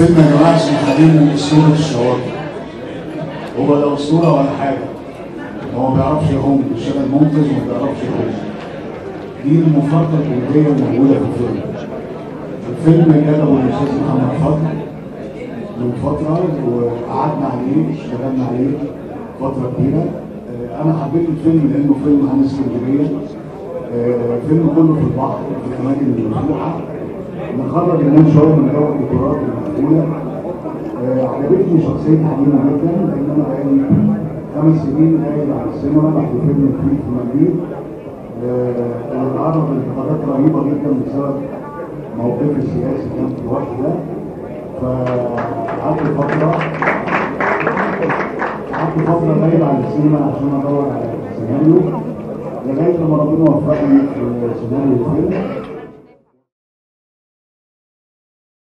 الفيلم يا جماعه اسمه حليم اسطوره الشواطئ هو لا اسطوره ولا حاجه هو ما بيعرفش يعوم بيشتغل منقذ وما بيعرفش يعوم دي المفارقه الكوميديه الموجوده في الفيلم الفيلم كتبه الاستاذ محمد فضل من فتره وقعدنا عليه اشتغلنا عليه فتره كبيره آه، انا حبيت الفيلم لانه فيلم عن اسكندريه آه، فيلم كله في البحر في الاماكن المفتوحه نخرج الناس شويه من جو الديكورات المقبوله آه، عجبتني شخصيه حليمه جدا لان انا بقالي خمس سنين قاعد على السينما بعد فيلم كبير في مدريد آه، اتعرض لانتقادات رهيبه جدا بسبب موقفي السياسي كان في الوقت ده فقعدت فتره قعدت فتره غايب عن السينما عشان ادور على سيناريو لغايه لما ربنا وفقني في سيناريو